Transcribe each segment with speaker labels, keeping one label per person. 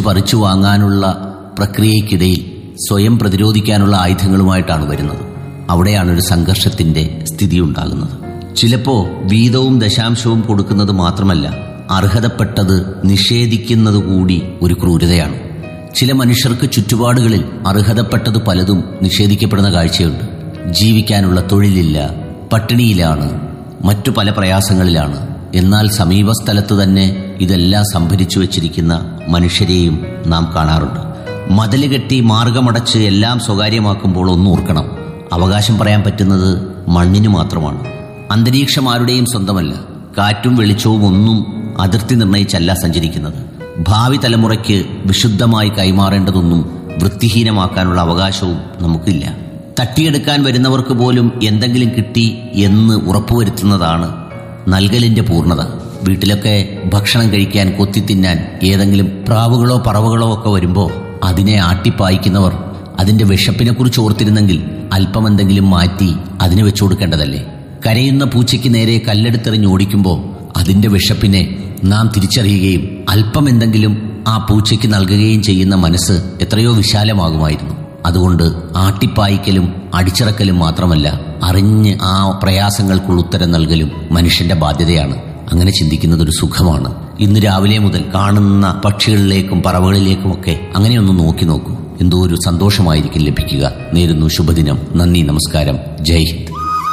Speaker 1: പറിച്ചു വാങ്ങാനുള്ള പ്രക്രിയയ്ക്കിടയിൽ സ്വയം പ്രതിരോധിക്കാനുള്ള ആയുധങ്ങളുമായിട്ടാണ് വരുന്നത് അവിടെയാണ് ഒരു സംഘർഷത്തിന്റെ സ്ഥിതി ഉണ്ടാകുന്നത് ചിലപ്പോ വീതവും ദശാംശവും കൊടുക്കുന്നത് മാത്രമല്ല അർഹതപ്പെട്ടത് നിഷേധിക്കുന്നത് കൂടി ഒരു ക്രൂരതയാണ് ചില മനുഷ്യർക്ക് ചുറ്റുപാടുകളിൽ അർഹതപ്പെട്ടത് പലതും നിഷേധിക്കപ്പെടുന്ന കാഴ്ചയുണ്ട് ജീവിക്കാനുള്ള തൊഴിലില്ല പട്ടിണിയിലാണ് മറ്റു പല പ്രയാസങ്ങളിലാണ് എന്നാൽ സമീപസ്ഥലത്ത് തന്നെ ഇതെല്ലാം സംഭരിച്ചു വച്ചിരിക്കുന്ന മനുഷ്യരെയും നാം കാണാറുണ്ട് മതില് കെട്ടി മാർഗമടച്ച് എല്ലാം സ്വകാര്യമാക്കുമ്പോൾ ഒന്ന് ഓർക്കണം അവകാശം പറയാൻ പറ്റുന്നത് മണ്ണിന് മാത്രമാണ് അന്തരീക്ഷം ആരുടെയും സ്വന്തമല്ല കാറ്റും വെളിച്ചവും ഒന്നും അതിർത്തി നിർണയിച്ചല്ല സഞ്ചരിക്കുന്നത് ഭാവി തലമുറയ്ക്ക് വിശുദ്ധമായി കൈമാറേണ്ടതൊന്നും വൃത്തിഹീനമാക്കാനുള്ള അവകാശവും നമുക്കില്ല തട്ടിയെടുക്കാൻ വരുന്നവർക്ക് പോലും എന്തെങ്കിലും കിട്ടി എന്ന് ഉറപ്പുവരുത്തുന്നതാണ് നൽകലിന്റെ പൂർണ്ണത വീട്ടിലൊക്കെ ഭക്ഷണം കഴിക്കാൻ കൊത്തി തിന്നാൻ ഏതെങ്കിലും പ്രാവുകളോ പറവകളോ ഒക്കെ വരുമ്പോൾ അതിനെ ആട്ടിപ്പായിക്കുന്നവർ അതിന്റെ വിശപ്പിനെ കുറിച്ച് ഓർത്തിരുന്നെങ്കിൽ അല്പം എന്തെങ്കിലും മാറ്റി അതിന് വെച്ചു കൊടുക്കേണ്ടതല്ലേ കരയുന്ന പൂച്ചയ്ക്ക് നേരെ കല്ലെടുത്തെറിഞ്ഞ് ഓടിക്കുമ്പോൾ അതിന്റെ വിശപ്പിനെ നാം തിരിച്ചറിയുകയും അല്പം എന്തെങ്കിലും ആ പൂച്ചയ്ക്ക് നൽകുകയും ചെയ്യുന്ന മനസ്സ് എത്രയോ വിശാലമാകുമായിരുന്നു അതുകൊണ്ട് ആട്ടിപ്പായിക്കലും അടിച്ചിറക്കലും മാത്രമല്ല അറിഞ്ഞ് ആ പ്രയാസങ്ങൾക്കുള്ള ഉത്തരം നൽകലും മനുഷ്യന്റെ ബാധ്യതയാണ് അങ്ങനെ ചിന്തിക്കുന്നത് ഒരു സുഖമാണ് ഇന്ന് രാവിലെ മുതൽ കാണുന്ന പക്ഷികളിലേക്കും പറവകളിലേക്കുമൊക്കെ അങ്ങനെയൊന്ന് നോക്കി നോക്കൂ എന്തോ ഒരു സന്തോഷമായിരിക്കും ലഭിക്കുക നേരുന്നു ശുഭദിനം നന്ദി നമസ്കാരം ജയ് ഹിന്ദ്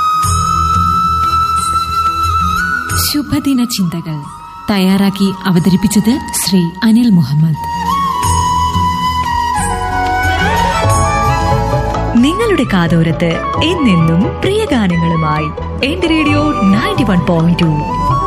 Speaker 2: ശുഭദിന ചിന്തകൾ തയ്യാറാക്കി അവതരിപ്പിച്ചത് ശ്രീ അനിൽ മുഹമ്മദ്
Speaker 3: നിങ്ങളുടെ കാതോരത്ത് എന്നെന്നും പ്രിയ ഗാനങ്ങളുമായി എന്റെ radio ninety one point to